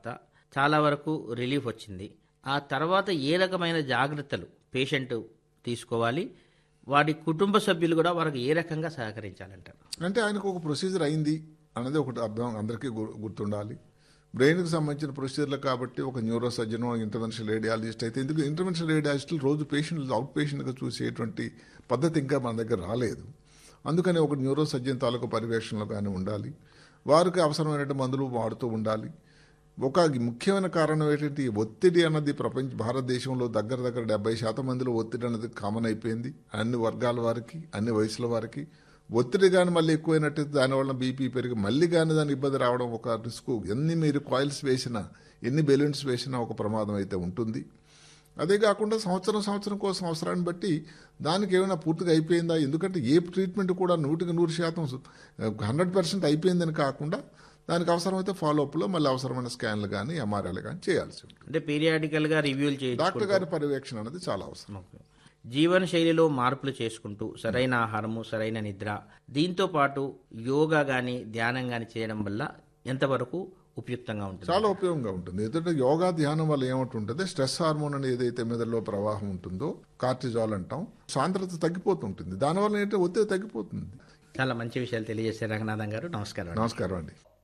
తర్వాత చాలా వరకు రిలీఫ్ వచ్చింది ఆ తర్వాత ఏ రకమైన జాగ్రత్తలు పేషెంట్ తీసుకోవాలి వాడి కుటుంబ సభ్యులు కూడా వారికి ఏ రకంగా సహకరించాలంటారు అంటే ఆయనకు ఒక ప్రొసీజర్ అయింది అన్నది ఒకటి అర్థం అందరికీ గు- గుర్తుండాలి బ్రెయిన్కి సంబంధించిన ప్రొసీజర్లు కాబట్టి ఒక న్యూరో సర్జన్ ఇంటర్వెన్షనల్ రేడియాలజిస్ట్ అయితే ఎందుకు ఇంటర్వెన్షనల్ రేడియాలజిస్టులు రోజు పేషెంట్లు అవుట్ పేషెంట్గా చూసేటువంటి పద్ధతి ఇంకా మన దగ్గర రాలేదు అందుకని ఒక న్యూరో సర్జన్ తాలూకు పర్యవేక్షణలో కానీ ఉండాలి వారికి అవసరమైన మందులు వాడుతూ ఉండాలి ఒక ముఖ్యమైన కారణం ఏంటంటే ఈ ఒత్తిడి అన్నది ప్రపంచ భారతదేశంలో దగ్గర దగ్గర డెబ్బై శాతం మందిలో ఒత్తిడి అన్నది కామన్ అయిపోయింది అన్ని వర్గాల వారికి అన్ని వయసుల వారికి ఒత్తిడి కానీ మళ్ళీ ఎక్కువైనట్టయితే దానివల్ల బీపీ పెరిగి మళ్ళీ కానీ దాని ఇబ్బంది రావడం ఒక రిస్క్ ఎన్ని మీరు కాయిల్స్ వేసినా ఎన్ని బెలూన్స్ వేసినా ఒక ప్రమాదం అయితే ఉంటుంది అదే కాకుండా సంవత్సరం సంవత్సరం కోసం అవసరాన్ని బట్టి దానికి ఏమైనా పూర్తిగా అయిపోయిందా ఎందుకంటే ఏ ట్రీట్మెంట్ కూడా నూటికి నూరు శాతం హండ్రెడ్ పర్సెంట్ అయిపోయిందని కాకుండా దానికి అవసరమైతే ఫాలో అప్లో మళ్ళీ అవసరమైన స్కాన్లు కానీ ఎంఆర్ఐలు కానీ చేయాల్సి ఉంటుంది అంటే పీరియాడికల్ గా రివ్యూలు చేయించుకుంటూ డాక్టర్ గారి పర్యవేక్షణ అనేది చాలా అవసరం ఓకే. జీవన శైలిలో మార్పులు చేసుకుంటూ సరైన ఆహారము సరైన నిద్ర దీంతో పాటు యోగా కానీ ధ్యానం కానీ చేయడం వల్ల ఎంతవరకు ఉపయుక్తంగా ఉంటుంది చాలా ఉపయోగంగా ఉంటుంది ఎందుకంటే యోగా ధ్యానం వల్ల ఏమంటుంటుంది స్ట్రెస్ హార్మోన్ అనేది ఏదైతే మెదడులో ప్రవాహం ఉంటుందో కార్టిజాల్ అంటాం సాంద్రత తగ్గిపోతుంటుంది దానివల్ల ఏంటంటే ఒత్తిడి తగ్గిపోతుంది చాలా మంచి విషయాలు తెలియజేశారు రంగనాథం గారు నమస్కారం నమస్కారం అండి